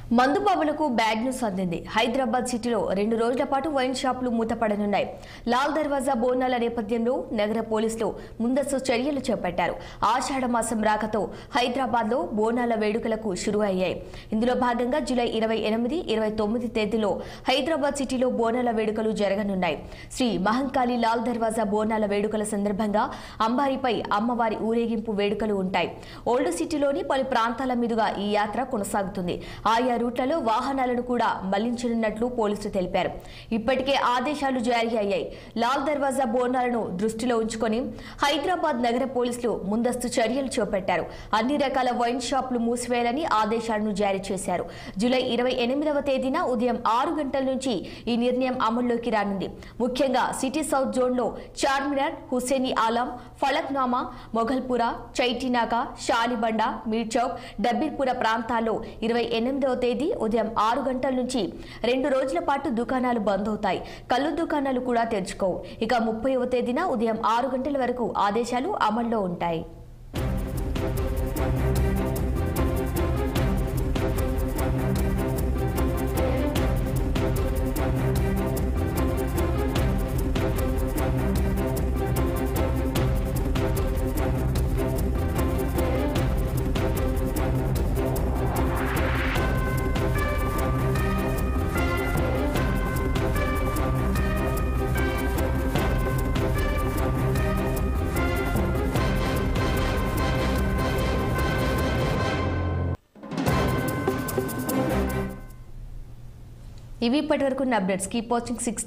మందుబాబులకు bad news అందింది హైదరాబాద్ సిటీలో రెండు రోజుల పాటు వైన్ షాపులు మూతపడనున్నాయి లాల్ దర్వాజా బోనాల నేపథ్యంలో నగర పోలీసులు ముందస్తు చర్యలు చేపట్టారు ఆషాఢ మాసం రాకతో హైదరాబాద్ లో బోనాల వేడుకలకు షురు అయ్యాయి ఇందులో భాగంగా జూలై ఇరవై ఎనిమిది ఇరవై తొమ్మిది తేదీలో హైదరాబాద్ సిటీలో బోనాల వేడుకలు జరగనున్నాయి శ్రీ మహంకాళి లాల్ దర్వాజా బోనాల వేడుకల సందర్భంగా అంబారిపై అమ్మవారి ఊరేగింపు వేడుకలు ఉంటాయి ఓల్డ్ సిటీలోని పలు ప్రాంతాల మీదుగా ఈ యాత్ర కొనసాగుతుంది ఆయా రూట్లలో వాహనాలను కూడా మళ్లించనున్నట్లు పోలీసులు తెలిపారు ఇప్పటికే ఆదేశాలు జారీ అయ్యాయి లాల్ దర్వాజా బోనాలను దృష్టిలో ఉంచుకొని హైదరాబాద్ నగర పోలీసులు ముందస్తు చర్యలు చేపట్టారు అన్ని రకాల వైన్ షాపులు మూసివేయాలని ఆదేశాలను జారీ చేశారు జూలై ఇరవై ఎనిమిదవ తేదీన ఉదయం ఆరు గంటల నుంచి ఈ నిర్ణయం అమల్లోకి రానుంది ముఖ్యంగా సిటీ సౌత్ జోన్లో చార్మినార్ హుసేని ఆలం ఫలక్నామా మొఘల్పుర చైటినాక షాలిబండ మీర్చౌక్ డబ్బీర్పుర ప్రాంతాల్లో ఇరవై ఎనిమిదవ తేదీ ఉదయం ఆరు గంటల నుంచి రెండు రోజుల పాటు దుకాణాలు బంద్ అవుతాయి కళ్ళు దుకాణాలు కూడా తెరుచుకోవు ఇక ముప్పైవ తేదీన ఉదయం ఆరు గంటల వరకు ఆదేశాలు అమల్లో ఉంటాయి ఇవి ఇప్పటి వరకు అప్డేట్స్ కీప్ వాచింగ్ సిక్స్